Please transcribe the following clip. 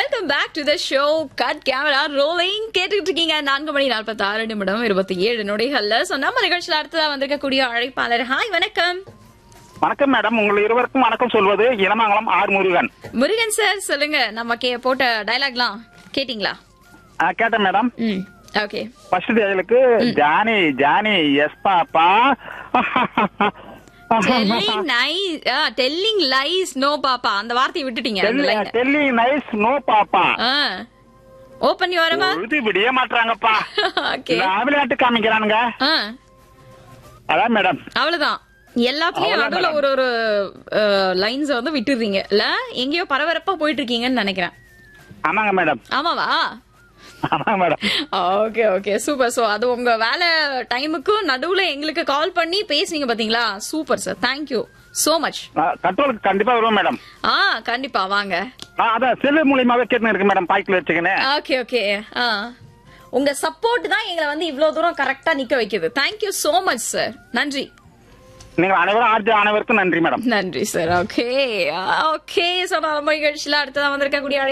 welcome back to the show cut camera rolling கேட்டுட்டு இருக்கீங்க நான்கு மணி நாற்பத்தி ஆறு நிமிடம் இருபத்தி ஏழு நொடிகள்ல சோ நம்ம நிகழ்ச்சியில அடுத்ததா வந்திருக்கக்கூடிய அழைப்பாளர் ஹாய் வணக்கம் வணக்கம் மேடம் உங்கள் இருவருக்கும் வணக்கம் சொல்வது இளமங்கலம் ஆர் முருகன் முருகன் சார் சொல்லுங்க நம்ம கே போட்ட டயலாக்லாம் கேட்டிங்களா ஆ, கேட்டேன் மேடம் ம் ஓகே ஃபர்ஸ்ட் டேலுக்கு Johnny Johnny yes papa telling nice telling lies no papa அந்த வார்த்தையை விட்டுட்டீங்க அந்த line telling nice no papa open your mouth இது விடிய மாட்டாங்கப்பா ஓகே விளையாட்டு காமிக்கிறானுங்க அதான் மேடம் அவ்வளவுதான் எல்லாத்துலயும் அவ்வளவுதான் நடுவுல ஒரு ஒரு லைன்ஸ் வந்து விட்டுறீங்க இல்ல எங்கேயோ பரபரப்பா போயிட்டு இருக்கீங்கன்னு நினைக்கிறேன் ஆமாங்க மேடம் ஆமாவா ஆமாங்க madam okay okay super so அது உங்க வேலை டைமுக்கு நடுவுல எங்களுக்கு கால் பண்ணி பேசுனீங்க பாத்தீங்களா super sir thank you so much கண்ட்ரோலுக்கு கண்டிப்பா வருவோம் மேடம் ஆ கண்டிப்பா வாங்க ஆ, அதான் செல்லு மூலியமாவே கேட்டு இருக்கு மேடம் பாய்க்கில் வச்சுக்கின்னு ஓகே ஓகே ஆ உங்க சப்போர்ட் தான் எங்களை வந்து இவ்வளவு தூரம் கரெக்டா நிக்க வைக்குது தேங்க்யூ சோ மச் சார் நன்றி நீங்கள் அனைவரும் ஆர்ஜி அனைவருக்கும் நன்றி மேடம் நன்றி சார் ஓகே ஓகே சோ நம்ம நிகழ்ச்சியில அடுத்ததான் வந்திருக்கக்கூடிய